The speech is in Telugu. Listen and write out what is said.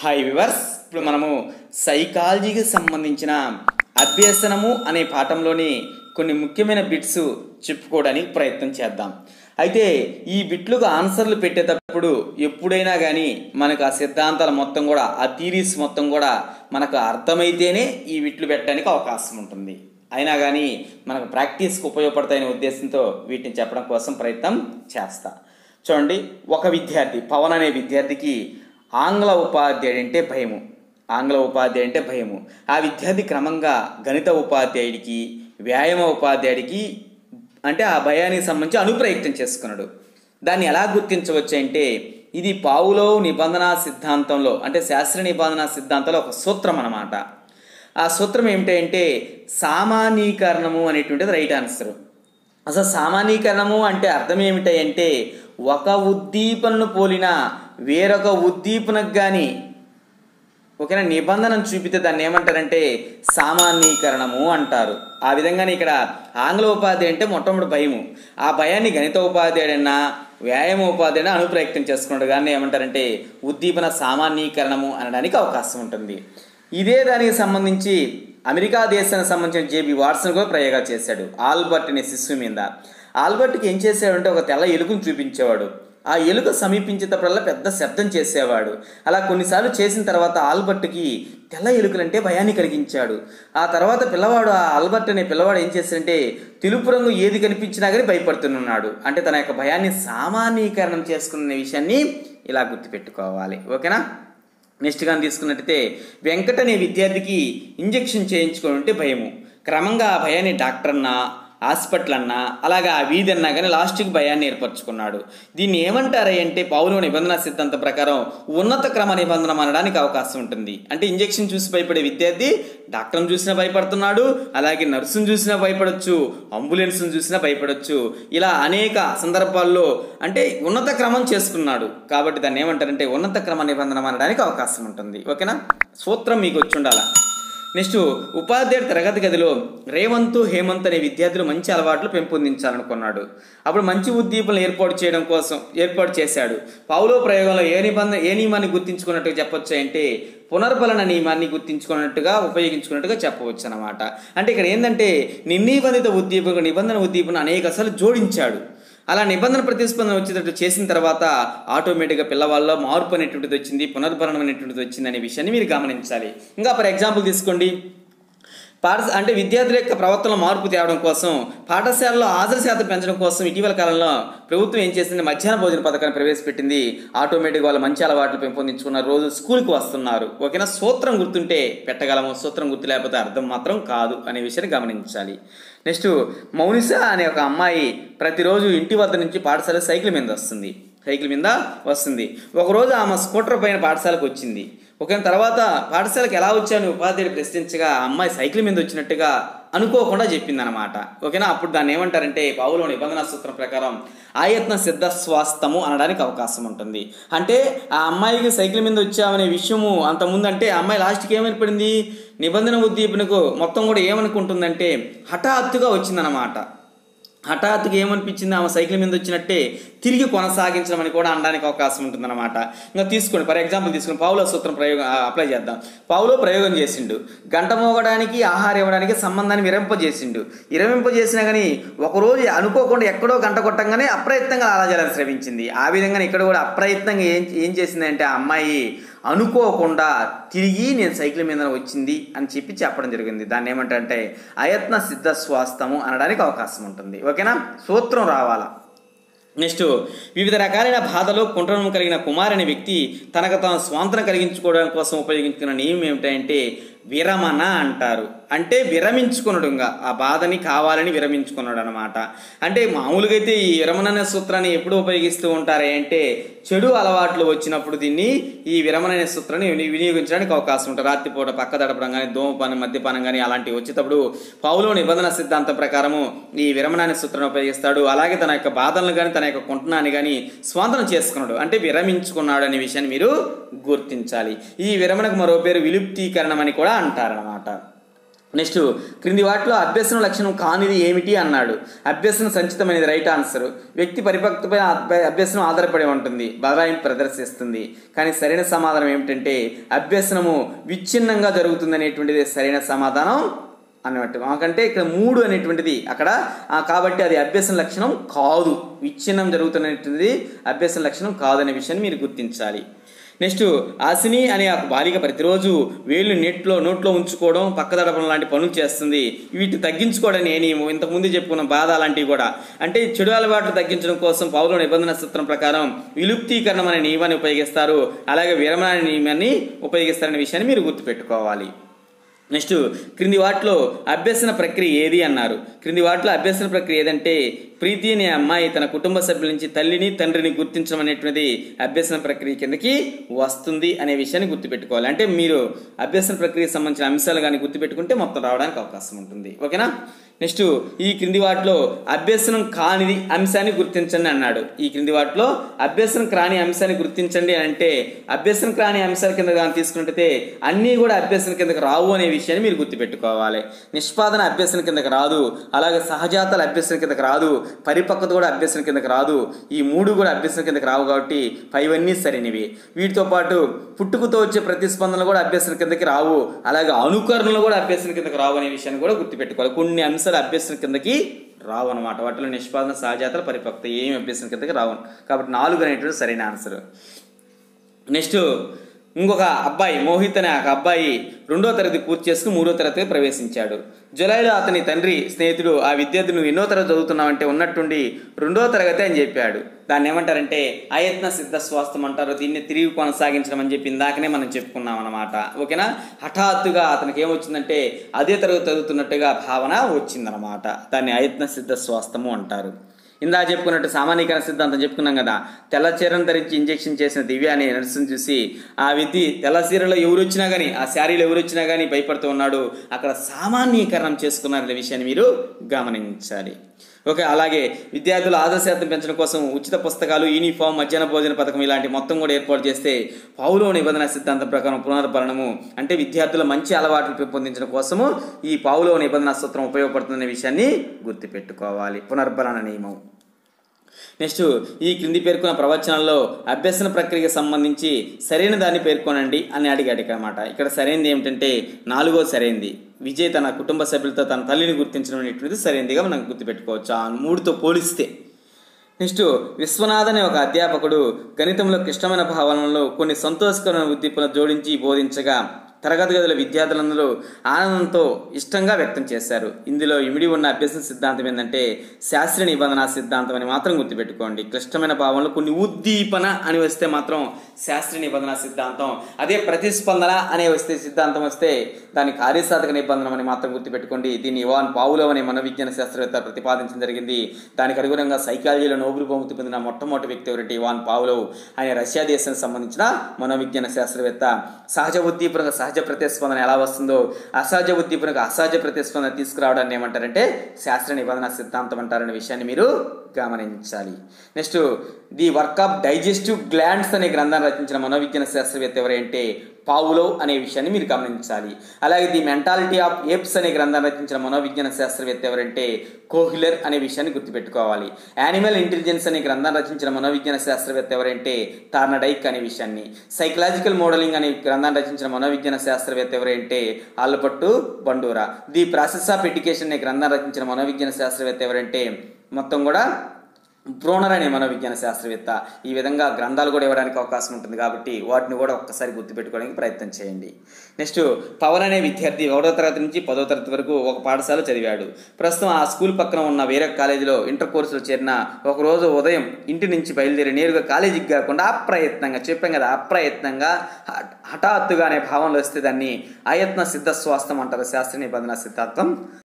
హాయ్ వివర్స్ ఇప్పుడు మనము సైకాలజీకి సంబంధించిన అభ్యసనము అనే పాఠంలోని కొన్ని ముఖ్యమైన బిట్స్ చెప్పుకోవడానికి ప్రయత్నం చేద్దాం అయితే ఈ బిట్లకు ఆన్సర్లు పెట్టేటప్పుడు ఎప్పుడైనా కానీ మనకు ఆ సిద్ధాంతాలు మొత్తం కూడా ఆ థీరీస్ మొత్తం కూడా మనకు అర్థమైతేనే ఈ బిట్లు పెట్టడానికి అవకాశం ఉంటుంది అయినా కానీ మనకు ప్రాక్టీస్కి ఉపయోగపడతాయనే ఉద్దేశంతో వీటిని చెప్పడం కోసం ప్రయత్నం చేస్తా చూడండి ఒక విద్యార్థి పవన్ అనే విద్యార్థికి ఆంగ్ల ఉపాధ్యాయుడు అంటే భయము ఆంగ్ల ఉపాధ్యాయుడు అంటే భయము ఆ విద్యార్థి క్రమంగా గణిత ఉపాధ్యాయుడికి వ్యాయామ ఉపాధ్యాయుడికి అంటే ఆ భయానికి సంబంధించి అనుప్రయత్నం చేసుకున్నాడు దాన్ని ఎలా గుర్తించవచ్చు అంటే ఇది పావులో నిబంధన సిద్ధాంతంలో అంటే శాస్త్ర నిబంధన సిద్ధాంతంలో ఒక సూత్రం అన్నమాట ఆ సూత్రం ఏమిటంటే సామాన్యీకరణము అనేటువంటిది రైట్ ఆన్సర్ అసలు సామాన్యీకరణము అంటే అర్థం ఏమిటంటే ఒక ఉద్దీపనను పోలిన వేరొక ఉద్దీపనకు కానీ ఓకేనా నిబంధనను చూపితే దాన్ని ఏమంటారంటే సామాన్యీకరణము అంటారు ఆ విధంగానే ఇక్కడ ఆంగ్ల ఉపాధ్యాయుడు అంటే మొట్టమొదటి భయము ఆ భయాన్ని గణిత ఉపాధ్యాయుడన్నా వ్యాయామ ఉపాధ్యాయుడు అనుప్రయత్నం చేసుకున్నాడు కానీ ఏమంటారంటే ఉద్దీపన సామాన్యీకరణము అనడానికి అవకాశం ఉంటుంది ఇదే దానికి సంబంధించి అమెరికా దేశానికి సంబంధించిన జేబీ వాట్సన్ కూడా ప్రయోగాలు చేశాడు ఆల్బర్ట్ అనే శిశువు మీద ఆల్బర్ట్కి ఏం చేసేవాడంటే ఒక తెల్ల ఎలుకను చూపించేవాడు ఆ ఎలుక సమీపించేటప్పుడల్లా పెద్ద శబ్దం చేసేవాడు అలా కొన్నిసార్లు చేసిన తర్వాత ఆల్బర్ట్కి తెల్ల ఎలుకలంటే భయాన్ని కలిగించాడు ఆ తర్వాత పిల్లవాడు ఆ ఆల్బర్ట్ అనే పిల్లవాడు ఏం చేశాడంటే తెలుపు రంగు ఏది కనిపించినా కానీ భయపడుతున్నాడు అంటే తన యొక్క భయాన్ని సామాన్యీకరణం చేసుకున్న విషయాన్ని ఇలా గుర్తుపెట్టుకోవాలి ఓకేనా నెక్స్ట్ కానీ తీసుకున్నట్టయితే వెంకట అనే విద్యార్థికి ఇంజెక్షన్ చేయించుకోవాలంటే భయము క్రమంగా ఆ భయాన్ని డాక్టర్ అన్నా హాస్పిటల్ అన్నా అలాగా ఆ వీధి అన్నా కానీ లాస్ట్కి భయాన్ని ఏర్పరచుకున్నాడు దీన్ని ఏమంటారు అంటే పౌరు నిబంధన సిద్ధాంతం ప్రకారం ఉన్నత క్రమ నిబంధన అనడానికి అవకాశం ఉంటుంది అంటే ఇంజెక్షన్ చూసి భయపడే విద్యార్థి డాక్టర్ని చూసినా భయపడుతున్నాడు అలాగే నర్సును చూసినా భయపడవచ్చు అంబులెన్స్ను చూసినా భయపడవచ్చు ఇలా అనేక సందర్భాల్లో అంటే ఉన్నత క్రమం చేసుకున్నాడు కాబట్టి దాన్ని ఏమంటారంటే ఉన్నత క్రమ నిబంధన అనడానికి అవకాశం ఉంటుంది ఓకేనా సూత్రం మీకు వచ్చి ఉండాలా నెక్స్ట్ ఉపాధ్యాయుడు తరగతి గదిలో రేవంత్ హేమంత్ అనే విద్యార్థులు మంచి అలవాట్లు పెంపొందించాలనుకున్నాడు అప్పుడు మంచి ఉద్దీపనలు ఏర్పాటు చేయడం కోసం ఏర్పాటు చేశాడు పౌలో ప్రయోగంలో ఏ నిబంధన ఏ నియమాన్ని గుర్తించుకున్నట్టుగా చెప్పొచ్చు అంటే పునర్బలన నియమాన్ని గుర్తించుకున్నట్టుగా ఉపయోగించుకున్నట్టుగా చెప్పవచ్చు అనమాట అంటే ఇక్కడ ఏంటంటే నిర్నిబంధిత ఉద్దీపన నిబంధన ఉద్దీపన అనేక సార్లు జోడించాడు అలా నిబంధన ప్రతిస్పందన వచ్చేటట్టు చేసిన తర్వాత ఆటోమేటిక్గా పిల్లవాళ్ళలో మార్పు అనేటువంటిది వచ్చింది పునర్భరణం అనేటువంటిది వచ్చింది అనే విషయాన్ని మీరు గమనించాలి ఇంకా ఫర్ ఎగ్జాంపుల్ తీసుకోండి పాఠశ అంటే విద్యార్థుల యొక్క ప్రవర్తనలో మార్పు తేవడం కోసం పాఠశాలలో హాజరు శాతం పెంచడం కోసం ఇటీవల కాలంలో ప్రభుత్వం ఏం చేసింది మధ్యాహ్న భోజన పథకాన్ని ప్రవేశపెట్టింది ఆటోమేటిక్ వాళ్ళు మంచి అలవాట్లు పెంపొందించుకున్నారు రోజు స్కూల్కి వస్తున్నారు ఓకేనా సూత్రం గుర్తుంటే పెట్టగలము సూత్రం గుర్తు లేకపోతే అర్థం మాత్రం కాదు అనే విషయాన్ని గమనించాలి నెక్స్ట్ మౌనిష అనే ఒక అమ్మాయి ప్రతిరోజు ఇంటి వద్ద నుంచి పాఠశాల సైకిల్ మీద వస్తుంది సైకిల్ మీద వస్తుంది ఒకరోజు ఆమె స్కూటర్ పైన పాఠశాలకు వచ్చింది ఒక తర్వాత పాఠశాలకు ఎలా వచ్చాను ఉపాధ్యాయుడు ప్రశ్నించగా ఆ అమ్మాయి సైకిల్ మీద వచ్చినట్టుగా అనుకోకుండా చెప్పిందనమాట ఓకేనా అప్పుడు దాన్ని ఏమంటారంటే పావులో నిబంధన సూత్రం ప్రకారం ఆయత్న సిద్ధ స్వాస్థము అనడానికి అవకాశం ఉంటుంది అంటే ఆ అమ్మాయికి సైకిల్ మీద వచ్చామనే విషయము అంతకుముందు అంటే ఆ అమ్మాయి లాస్ట్కి ఏమైపడింది నిబంధన ఉద్దీపనకు మొత్తం కూడా ఏమనుకుంటుందంటే హఠాత్తుగా వచ్చిందనమాట హఠాత్తుగా ఏమనిపించింది ఆమె సైకిల్ మీద వచ్చినట్టే తిరిగి కొనసాగించడం అని కూడా అనడానికి అవకాశం ఉంటుందన్నమాట ఇంకా తీసుకోండి ఫర్ ఎగ్జాంపుల్ తీసుకుని పావులో సూత్రం ప్రయోగం అప్లై చేద్దాం పావులో ప్రయోగం చేసిండు గంట మోగడానికి ఆహారం ఇవ్వడానికి సంబంధాన్ని విరింపజేసిండు విరమింపజేసినా కానీ ఒకరోజు అనుకోకుండా ఎక్కడో గంట కొట్టంగానే అప్రయత్నంగా లాలాజలం స్రవించింది ఆ విధంగా ఇక్కడ కూడా అప్రయత్నంగా ఏం ఏం చేసిందంటే ఆ అమ్మాయి అనుకోకుండా తిరిగి నేను సైకిల్ మీద వచ్చింది అని చెప్పి చెప్పడం జరిగింది దాన్ని ఏమంటారంటే అయత్న సిద్ధ స్వాస్థము అనడానికి అవకాశం ఉంటుంది ఓకేనా సూత్రం రావాలా నెక్స్ట్ వివిధ రకాలైన బాధలో కుంటనం కలిగిన కుమార్ అనే వ్యక్తి తనకు తాను స్వాంతన కలిగించుకోవడం కోసం ఉపయోగించుకున్న నియమం ఏమిటంటే విరమణ అంటారు అంటే విరమించుకునడుగా ఆ బాధని కావాలని విరమించుకున్నాడు అనమాట అంటే మామూలుగా అయితే ఈ విరమణ అనే సూత్రాన్ని ఎప్పుడు ఉపయోగిస్తూ ఉంటారే అంటే చెడు అలవాట్లు వచ్చినప్పుడు దీన్ని ఈ విరమణ అనే సూత్రాన్ని విని- వినియోగించడానికి అవకాశం ఉంటుంది రాత్రిపూట పక్క దడపడం కానీ ధూమపానం మద్యపానం కానీ అలాంటివి వచ్చేటప్పుడు పౌలో నిబంధన సిద్ధాంతం ప్రకారము ఈ విరమణ అనే సూత్రాన్ని ఉపయోగిస్తాడు అలాగే తన యొక్క బాధలను కానీ తన యొక్క కుంటనాన్ని కానీ స్వాతంత్రం చేసుకున్నాడు అంటే విరమించుకున్నాడు అనే విషయాన్ని మీరు గుర్తించాలి ఈ విరమణకు మరో పేరు విలుప్తీకరణం అని కూడా అంటారనమాట నెక్స్ట్ క్రింది వాటిలో అభ్యసన లక్షణం కానిది ఏమిటి అన్నాడు అభ్యసన సంచితమైనది రైట్ ఆన్సర్ వ్యక్తి పరిపక్వతపై అభ్య- అభ్యసనం ఆధారపడి ఉంటుంది బదలాయింపు ప్రదర్శిస్తుంది కానీ సరైన సమాధానం ఏమిటంటే అభ్యసనము విచ్ఛిన్నంగా జరుగుతుంది అనేటువంటిది సరైన సమాధానం అన్నట్టు మాకంటే ఇక్కడ మూడు అనేటువంటిది అక్కడ ఆ, కాబట్టి అది అభ్యసన లక్షణం కాదు విచ్ఛిన్నం జరుగుతున్నటువంటిది అభ్యసన లక్షణం కాదనే విషయాన్ని మీరు గుర్తించాలి నెక్స్ట్ ఆసిని అనే ఆ బాలిక ప్రతిరోజు వేళ్ళు నెట్లో నోట్లో ఉంచుకోవడం పక్కదడపడం లాంటి పనులు చేస్తుంది వీటిని తగ్గించుకోవడం నేను ఇంతకుముందు చెప్పుకున్న బాధ లాంటివి కూడా అంటే చెడు అలవాట్లు తగ్గించడం కోసం పౌరుల నిబంధన సూత్రం ప్రకారం విలుప్తీకరణం అనే నియమాన్ని ఉపయోగిస్తారు అలాగే విరమణ అనే నియమాన్ని ఉపయోగిస్తారనే విషయాన్ని మీరు గుర్తుపెట్టుకోవాలి నెక్స్ట్ క్రింది వాటిలో అభ్యసన ప్రక్రియ ఏది అన్నారు క్రింది వాటిలో అభ్యసన ప్రక్రియ ఏదంటే ప్రీతి అనే అమ్మాయి తన కుటుంబ సభ్యుల నుంచి తల్లిని తండ్రిని గుర్తించడం అనేటువంటిది అభ్యసన ప్రక్రియ కిందకి వస్తుంది అనే విషయాన్ని గుర్తుపెట్టుకోవాలి అంటే మీరు అభ్యసన ప్రక్రియకు సంబంధించిన అంశాలు కానీ గుర్తుపెట్టుకుంటే మొత్తం రావడానికి అవకాశం ఉంటుంది ఓకేనా నెక్స్ట్ ఈ క్రింది వాటిలో అభ్యసనం కానిది అంశాన్ని గుర్తించండి అన్నాడు ఈ క్రింది వాటిలో అభ్యసనం కాని అంశాన్ని గుర్తించండి అని అంటే అభ్యసనం కాని అంశాల కింద కానీ తీసుకుంటే అన్నీ కూడా అభ్యసన కిందకి రావు అనే విషయాన్ని మీరు గుర్తుపెట్టుకోవాలి నిష్పాదన అభ్యసన కిందకి రాదు అలాగే సహజాతల అభ్యసన కిందకి రాదు పరిపక్వత కూడా అభ్యసన కిందకి రాదు ఈ మూడు కూడా అభ్యసన కిందకి రావు కాబట్టి పైవన్నీ సరైనవి వీటితో పాటు పుట్టుకతో వచ్చే ప్రతిస్పందనలు కూడా అభ్యసన కిందకి రావు అలాగే అనుకరణలు కూడా అభ్యసన కిందకి రావు అనే విషయాన్ని కూడా గుర్తుపెట్టుకోవాలి కొన్ని అంశాలు అభ్యసన కిందకి రావు అనమాట వాటిలో నిష్పాదన సహజాతల పరిపక్వత ఏమి అభ్యసన కిందకి రావు కాబట్టి నాలుగు అనేటువంటి సరైన ఆన్సర్ నెక్స్ట్ ఇంకొక అబ్బాయి మోహిత్ అనే ఒక అబ్బాయి రెండో తరగతి పూర్తి చేసుకుని మూడో తరగతి ప్రవేశించాడు జులైలో అతని తండ్రి స్నేహితుడు ఆ విద్యార్థి నువ్వు ఎన్నో తరగతి చదువుతున్నావంటే ఉన్నట్టుండి రెండో తరగతి అని చెప్పాడు దాన్ని ఏమంటారంటే అయత్న సిద్ధ స్వాస్థం అంటారు దీన్ని తిరిగి కొనసాగించడం అని చెప్పి ఇందాకనే మనం చెప్పుకున్నాం అనమాట ఓకేనా హఠాత్తుగా అతనికి ఏమొచ్చిందంటే అదే తరగతి చదువుతున్నట్టుగా భావన వచ్చిందనమాట దాన్ని అయత్న సిద్ధ స్వాస్థము అంటారు ఇందా చెప్పుకున్నట్టు సామాన్యీకరణ సిద్ధాంతం చెప్పుకున్నాం కదా తెల్ల చీరను ధరించి ఇంజెక్షన్ చేసిన దివ్య అనే నర్సును చూసి ఆ వ్యక్తి తెల్ల చీరలో ఎవరు వచ్చినా కానీ ఆ శారీలో ఎవరు వచ్చినా కానీ భయపడుతూ ఉన్నాడు అక్కడ సామాన్యీకరణం చేసుకున్నారనే విషయాన్ని మీరు గమనించాలి ఓకే అలాగే విద్యార్థుల ఆదర్శార్థం పెంచడం కోసం ఉచిత పుస్తకాలు యూనిఫామ్ మధ్యాహ్న భోజన పథకం ఇలాంటి మొత్తం కూడా ఏర్పాటు చేస్తే పావులో నిబంధన సిద్ధాంతం ప్రకారం పునర్భరణము అంటే విద్యార్థుల మంచి అలవాట్లు పెంపొందించడం కోసము ఈ పావులో నిబంధన సూత్రం ఉపయోగపడుతుందనే విషయాన్ని గుర్తుపెట్టుకోవాలి పునర్భరణ నియమం నెక్స్ట్ ఈ క్రింది పేర్కొన్న ప్రవచనాల్లో అభ్యసన ప్రక్రియకి సంబంధించి సరైన దాన్ని పేర్కొనండి అని అడిగాడు ఇక్కడ అన్నమాట ఇక్కడ సరైనది ఏమిటంటే నాలుగో సరైనది విజయ్ తన కుటుంబ సభ్యులతో తన తల్లిని గుర్తించడం అనేటువంటిది సరైనదిగా మనం గుర్తుపెట్టుకోవచ్చు ఆ మూడుతో పోలిస్తే నెక్స్ట్ విశ్వనాథ్ అనే ఒక అధ్యాపకుడు గణితంలో క్లిష్టమైన భావనలో కొన్ని సంతోషకరమైన ఉద్దీపన జోడించి బోధించగా తరగతి గదుల విద్యార్థులందరూ ఆనందంతో ఇష్టంగా వ్యక్తం చేశారు ఇందులో ఇమిడి ఉన్న అభ్యసన సిద్ధాంతం ఏంటంటే శాస్త్రీయ నిబంధన సిద్ధాంతం అని మాత్రం గుర్తుపెట్టుకోండి క్లిష్టమైన భావనలో కొన్ని ఉద్దీపన అని వస్తే మాత్రం శాస్త్రీయ నిబంధన సిద్ధాంతం అదే ప్రతిస్పందన అనే వస్తే సిద్ధాంతం వస్తే దాని కార్యసాధక నిబంధన అని మాత్రం గుర్తుపెట్టుకోండి దీన్ని ఇవాన్ పావులో అనే మనోవిజ్ఞాన శాస్త్రవేత్త ప్రతిపాదించడం జరిగింది దానికి అనుగుణంగా సైకాలజీలో నోబెల్ బహుమతి పొందిన మొట్టమొదటి వ్యక్తి ఎవరంటే ఇవాన్ పావులో ఆయన రష్యా దేశానికి సంబంధించిన మనోవిజ్ఞాన శాస్త్రవేత్త సహజ ఉద్దీపనకు సహజ ప్రతిస్పందన ఎలా వస్తుందో అసహజ ఉద్దీపనకు అసహజ ప్రతిస్పందన తీసుకురావడాన్ని ఏమంటారంటే శాస్త్ర నిబంధన సిద్ధాంతం అంటారనే విషయాన్ని మీరు గమనించాలి next the work of digestive glands అనే గ్రంథాన్ని రచించిన మనోవిజ్ఞాన శాస్త్రవేత్త ఎవరంటే పావులో అనే విషయాన్ని మీరు గమనించాలి అలాగే ది మెంటాలిటీ ఆఫ్ ఏప్స్ అనే గ్రంథాన్ని రచించిన మనోవిజ్ఞాన శాస్త్రవేత్త ఎవరంటే కోహిలర్ అనే విషయాన్ని గుర్తుపెట్టుకోవాలి యానిమల్ ఇంటెలిజెన్స్ అనే గ్రంథాన్ని రచించిన మనోవిజ్ఞాన శాస్త్రవేత్త ఎవరంటే టార్నడైక్ అనే విషయాన్ని సైకలాజికల్ మోడలింగ్ అనే గ్రంథాన్ని రచించిన మనోవిజ్ఞాన శాస్త్రవేత్త ఎవరంటే ఆళ్ళపట్టు Bandura the process of education అనే గ్రంథాన్ని రచించిన మనోవిజ్ఞాన శాస్త్రవేత్త ఎవరంటే మొత్తం కూడా బ్రోనర్ అనే మనోవిజ్ఞాన శాస్త్రవేత్త ఈ విధంగా గ్రంథాలు కూడా ఇవ్వడానికి అవకాశం ఉంటుంది కాబట్టి వాటిని కూడా ఒక్కసారి గుర్తుపెట్టుకోవడానికి ప్రయత్నం చేయండి నెక్స్ట్ పవన్ అనే విద్యార్థి ఒకటో తరగతి నుంచి పదో తరగతి వరకు ఒక పాఠశాల చదివాడు ప్రస్తుతం ఆ స్కూల్ పక్కన ఉన్న వేరే కాలేజీలో ఇంటర్ కోర్సులో చేరిన ఒక రోజు ఉదయం ఇంటి నుంచి బయలుదేరి నేరుగా కాలేజీకి కాకుండా అప్రయత్నంగా చెప్పాం కదా అప్రయత్నంగా హఠ- హఠాత్తుగా అనే భావనలో వస్తే దాన్ని అయత్న సిద్ధ స్వాస్థం అంటారు శాస్త్రీయ నిబంధన సిద్ధాంతం